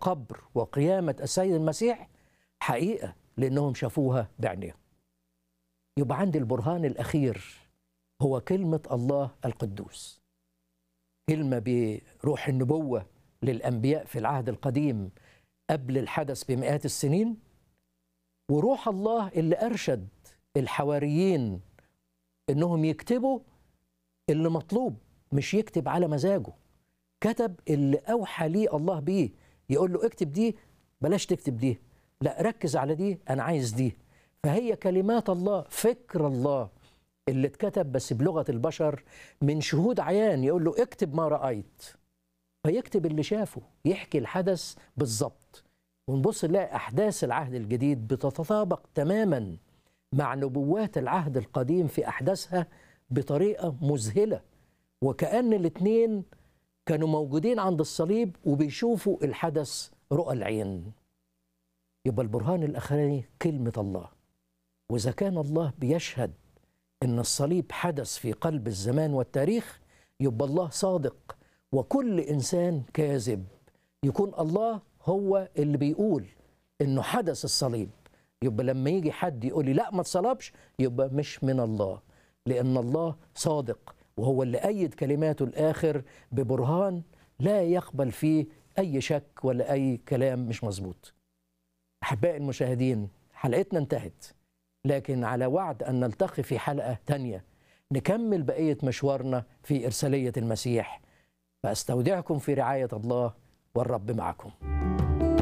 وقبر وقيامة السيد المسيح حقيقة لأنهم شافوها بعينيهم يبقى عندي البرهان الأخير هو كلمة الله القدوس كلمة بروح النبوة للأنبياء في العهد القديم قبل الحدث بمئات السنين وروح الله اللي أرشد الحواريين إنهم يكتبوا اللي مطلوب مش يكتب على مزاجه كتب اللي أوحى ليه الله بيه يقول له اكتب دي بلاش تكتب دي لا ركز على دي أنا عايز دي فهي كلمات الله فكر الله اللي اتكتب بس بلغة البشر من شهود عيان يقول له اكتب ما رأيت فيكتب اللي شافه يحكي الحدث بالظبط ونبص نلاقي أحداث العهد الجديد بتتطابق تماما مع نبوات العهد القديم في أحداثها بطريقة مذهلة وكأن الاتنين كانوا موجودين عند الصليب وبيشوفوا الحدث رؤى العين يبقى البرهان الأخراني كلمة الله وإذا كان الله بيشهد إن الصليب حدث في قلب الزمان والتاريخ يبقى الله صادق وكل إنسان كاذب يكون الله هو اللي بيقول إنه حدث الصليب يبقى لما يجي حد يقول لي لا ما اتصلبش يبقى مش من الله لأن الله صادق وهو اللي أيد كلماته الآخر ببرهان لا يقبل فيه أي شك ولا أي كلام مش مظبوط أحبائي المشاهدين حلقتنا انتهت لكن على وعد أن نلتقي في حلقة تانية نكمل بقية مشوارنا في إرسالية المسيح فأستودعكم في رعاية الله والرب معكم